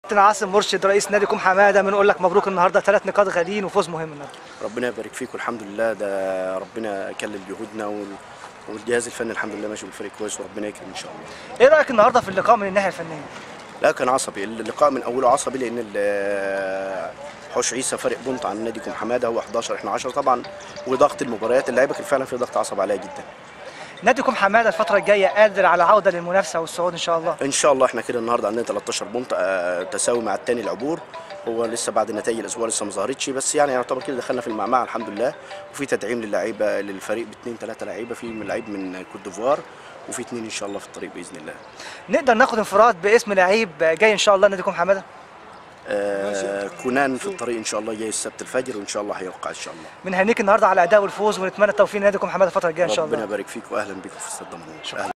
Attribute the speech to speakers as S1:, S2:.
S1: كابتن عاصم مرشد رئيس نادي كوم حماده بنقول لك مبروك النهارده ثلاث نقاط غاليين وفوز مهم النهارده
S2: ربنا يبارك فيك والحمد لله ده ربنا كلل جهودنا وال- والجهاز الفني الحمد لله ماشي بالفريق كويس وربنا يكرم ان شاء الله
S1: ايه رايك النهارده في اللقاء من الناحيه الفنيه
S2: لا كان عصبي اللقاء من اوله عصبي لان ال- حوش عيسى فارق بونت عن نادي كوم حماده هو 11 احنا 10 طبعا وضغط المباريات اللعيبه كان فعلا في ضغط عصبي عليها جدا
S1: نادي كوم حماده الفتره الجايه قادر على عوده للمنافسه والصعود ان شاء الله
S2: ان شاء الله احنا كده النهارده عندنا 13 بونت آه، تساوي مع الثاني العبور هو لسه بعد نتائج الاسبوع لسه ما ظهرتش بس يعني يعتبر كده دخلنا في المعمعه الحمد لله وفي تدعيم للعيبه للفريق باثنين ثلاثه لعيبه في من لعيب من كوت ديفوار وفي اثنين ان شاء الله في الطريق باذن الله
S1: نقدر ناخد انفراد باسم لعيب جاي ان شاء الله نادي كوم حماده
S2: آه كونان في الطريق ان شاء الله جاي السبت الفجر وان شاء الله هيوقع ان شاء الله
S1: بنهنيك النهارده على اداء والفوز ونتمنى التوفيق لنادي كوم حماده الفتره الجايه ان شاء الله
S2: ربنا يبارك فيك واهلا بكم في استاد دمنهور أهلاً.